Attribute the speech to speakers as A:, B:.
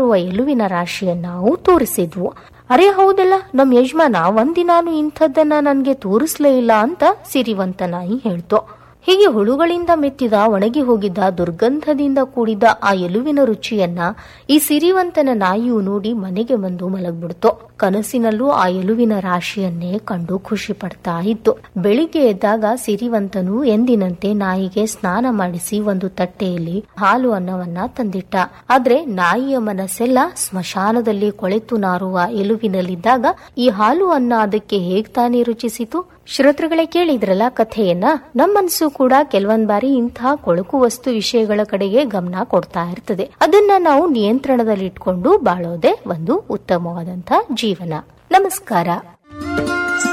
A: ಮಾರುವ ಎಲುವಿನ ರಾಶಿಯನ್ನ ಅವು ತೋರಿಸಿದ್ವು ಅರೆ ಹೌದಲ್ಲ ನಮ್ ಯಜಮಾನ ಒಂದಿನಾನು ಇಂಥದ್ದನ್ನ ನನ್ಗೆ ತೋರಿಸ್ಲೇ ಇಲ್ಲ ಅಂತ ಸಿರಿವಂತ ನಾಯಿ ಹೇಳ್ತು ಹೀಗೆ ಹುಳುಗಳಿಂದ ಮೆತ್ತಿದ ಒಣಗಿ ಹೋಗಿದ್ದ ದುರ್ಗಂಧದಿಂದ ಕೂಡಿದ ಆ ಎಲುವಿನ ರುಚಿಯನ್ನ ಈ ಸಿರಿವಂತನ ನಾಯಿಯು ನೋಡಿ ಮನೆಗೆ ಬಂದು ಮಲಗ್ಬಿಡ್ತು ಕನಸಿನಲ್ಲೂ ಆ ಎಲುವಿನ ರಾಶಿಯನ್ನೇ ಕಂಡು ಖುಷಿ ಪಡ್ತಾ ಇತ್ತು ಬೆಳಿಗ್ಗೆ ಎದ್ದಾಗ ಸಿರಿವಂತನು ಎಂದಿನಂತೆ ನಾಯಿಗೆ ಸ್ನಾನ ಮಾಡಿಸಿ ಒಂದು ತಟ್ಟೆಯಲ್ಲಿ ಹಾಲು ಅನ್ನವನ್ನ ತಂದಿಟ್ಟ ಆದ್ರೆ ನಾಯಿಯ ಮನಸ್ಸೆಲ್ಲ ಸ್ಮಶಾನದಲ್ಲಿ ಕೊಳೆತು ನಾರುವ ಎಲುವಿನಲ್ಲಿದ್ದಾಗ ಈ ಹಾಲು ಅನ್ನ ಅದಕ್ಕೆ ಹೇಗ್ ತಾನೇ ರುಚಿಸಿತು ಶ್ರೋತೃಗಳೇ ಕೇಳಿದ್ರಲ್ಲ ಕಥೆಯನ್ನ ನಮ್ಮ ಮನಸ್ಸು ಕೂಡ ಕೆಲವೊಂದ್ ಬಾರಿ ಇಂತಹ ಕೊಳಕು ವಸ್ತು ವಿಷಯಗಳ ಕಡೆಗೆ ಗಮನ ಕೊಡ್ತಾ ಇರ್ತದೆ ಅದನ್ನ ನಾವು ನಿಯಂತ್ರಣದಲ್ಲಿಟ್ಕೊಂಡು ಬಾಳೋದೇ ಒಂದು ಉತ್ತಮವಾದಂತಹ ಜೀವನ ನಮಸ್ಕಾರ